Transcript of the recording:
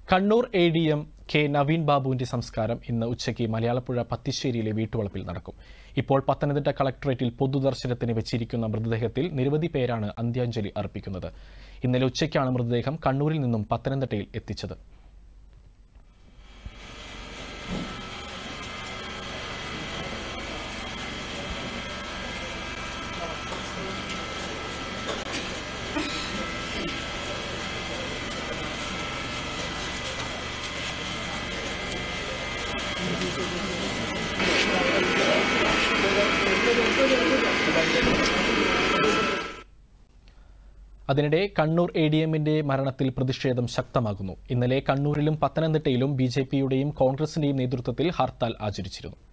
Kannur A D M K Naveen ബാബുവിന്റെ സംസ്കാരം ഇന്ന് ഉച്ചയ്ക്ക് മലയാളപ്പുഴ പത്തിശ്ശേരിയിലെ വീട്ടുവളപ്പിൽ നടക്കും ഇപ്പോൾ പത്തനംതിട്ട കളക്ടറേറ്റിൽ പൊതുദർശനത്തിന് വെച്ചിരിക്കുന്ന മൃതദേഹത്തിൽ നിരവധി പേരാണ് അന്ത്യാഞ്ജലി അർപ്പിക്കുന്നത് ഇന്നലെ ഉച്ചയ്ക്കാണ് മൃതദേഹം കണ്ണൂരിൽ നിന്നും പത്തനംതിട്ടയിൽ എത്തിച്ചത് അതിനിടെ കണ്ണൂർ എ ഡി എമ്മിന്റെ മരണത്തിൽ പ്രതിഷേധം ശക്തമാകുന്നു ഇന്നലെ കണ്ണൂരിലും പത്തനംതിട്ടയിലും ബി ജെ പിയുടെയും കോൺഗ്രസിന്റെയും നേതൃത്വത്തിൽ ഹർത്താൽ ആചരിച്ചിരുന്നു